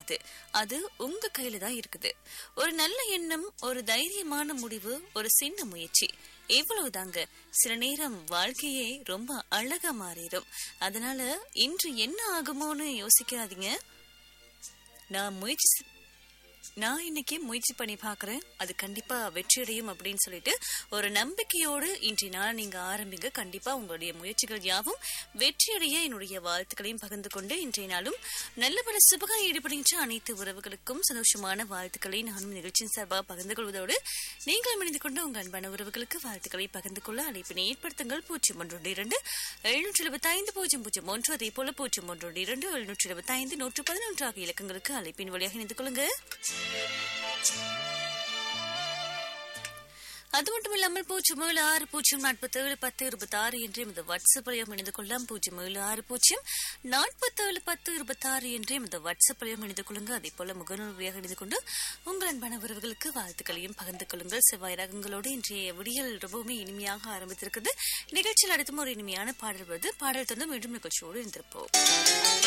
அமைகிறது அது உங்க கையில தான் இருக்குது ஒரு நல்ல எண்ணம் ஒரு தைரியமான முடிவு ஒரு சின்ன முயற்சி இவ்வளவுதாங்க சில நேரம் வாழ்க்கையே ரொம்ப அழகா மாறிடும் அதனால இன்று என்ன ஆகுமோன்னு யோசிக்காதீங்க நான் முயற்சி செ- நான் இன்னைக்கு முயற்சி பண்ணி பார்க்கறேன் அது கண்டிப்பா வெற்றியடையும் அப்படின்னு சொல்லிட்டு ஒரு நம்பிக்கையோடு இன்றைய நாள் நீங்க ஆரம்பிங்க கண்டிப்பா உங்களுடைய முயற்சிகள் யாவும் வெற்றியடைய என்னுடைய வாழ்த்துக்களையும் பகிர்ந்து கொண்டு இன்றைய நாளும் நல்ல பல சுபகம் ஈடுபடுகின்ற அனைத்து உறவுகளுக்கும் சந்தோஷமான வாழ்த்துக்களை நானும் நிகழ்ச்சியின் சார்பாக பகிர்ந்து கொள்வதோடு நீங்களும் இணைந்து கொண்டு உங்கள் அன்பான உறவுகளுக்கு வாழ்த்துக்களை பகிர்ந்து கொள்ள அழைப்பினை ஏற்படுத்துங்கள் பூஜ்ஜியம் ஒன்று இரண்டு எழுநூற்றி எழுபத்தி ஐந்து பூஜ்ஜியம் பூஜ்ஜியம் ஒன்று அதே போல பூஜ்ஜியம் ஒன்று இரண்டு எழுநூற்றி எழுபத்தி ஐந்து நூற்று பதினொன்று ஆகிய இலக்கங்களுக்கு அழைப்பின் வழியாக இணைந்து கொள்ளுங்க அது மட்டும் இல்லாமல் பூஜ்ஜியம் ஏழு ஆறு பூஜ்ஜியம் நாற்பத்தி ஏழு பத்து இருபத்தி ஆறு என்று இந்த வாட்ஸ்அப் வழியாக இணைந்து கொள்ளலாம் பூஜ்ஜியம் ஏழு ஆறு பூஜ்ஜியம் நாற்பத்தி ஏழு பத்து இருபத்தி ஆறு என்று இந்த வாட்ஸ்அப் வழியாக இணைந்து கொள்ளுங்க அதே போல முகநூல் வழியாக இணைந்து கொண்டு உங்கள் அன்பான உறவுகளுக்கு வாழ்த்துக்களையும் பகிர்ந்து கொள்ளுங்கள் செவ்வாய் ரகங்களோடு இன்றைய விடியல் ரொம்பவுமே இனிமையாக ஆரம்பித்திருக்குது நிகழ்ச்சியில் அடுத்தும் ஒரு இனிமையான பாடல் வருது பாடல் தந்து மீண்டும் நிகழ்ச்சியோடு இருந்திருப்போம்